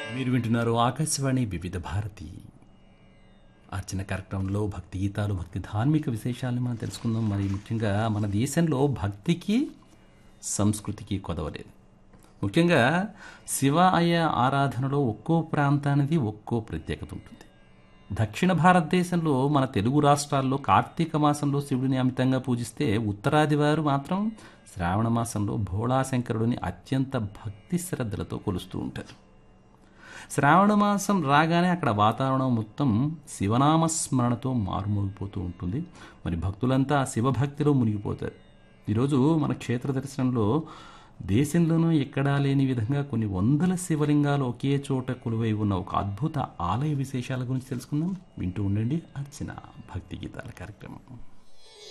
మీరు వింటున్నారు ఆకాశవాణి వివిధ భారతి అర్చన కార్యక్రమంలో భక్తి గీతాలు భక్తి ధార్మిక విశేషాలను మనం తెలుసుకుందాం మరి ముఖ్యంగా మన దేశంలో భక్తికి సంస్కృతికి కొదవలేదు ముఖ్యంగా శివ అయ్య ఆరాధనలో ఒక్కో ప్రాంతానికి ఒక్కో ప్రత్యేకత ఉంటుంది దక్షిణ భారతదేశంలో మన తెలుగు రాష్ట్రాల్లో కార్తీక మాసంలో శివుడిని అమితంగా పూజిస్తే ఉత్తరాది వారు మాత్రం శ్రావణ మాసంలో భోళాశంకరుడిని అత్యంత భక్తి శ్రద్ధలతో కొలుస్తూ ఉంటారు శ్రావణ మాసం రాగానే అక్కడ వాతావరణం మొత్తం శివనామ స్మరణతో మారుమోగిపోతూ ఉంటుంది మరి భక్తులంతా శివభక్తిలో మునిగిపోతారు ఈరోజు మన క్షేత్ర దర్శనంలో దేశంలోనూ ఎక్కడా లేని విధంగా కొన్ని వందల శివలింగాలు ఒకే చోట కొలువై ఉన్న ఒక అద్భుత ఆలయ విశేషాల గురించి తెలుసుకుందాం వింటూ ఉండండి అర్చన భక్తి గీతాల కార్యక్రమం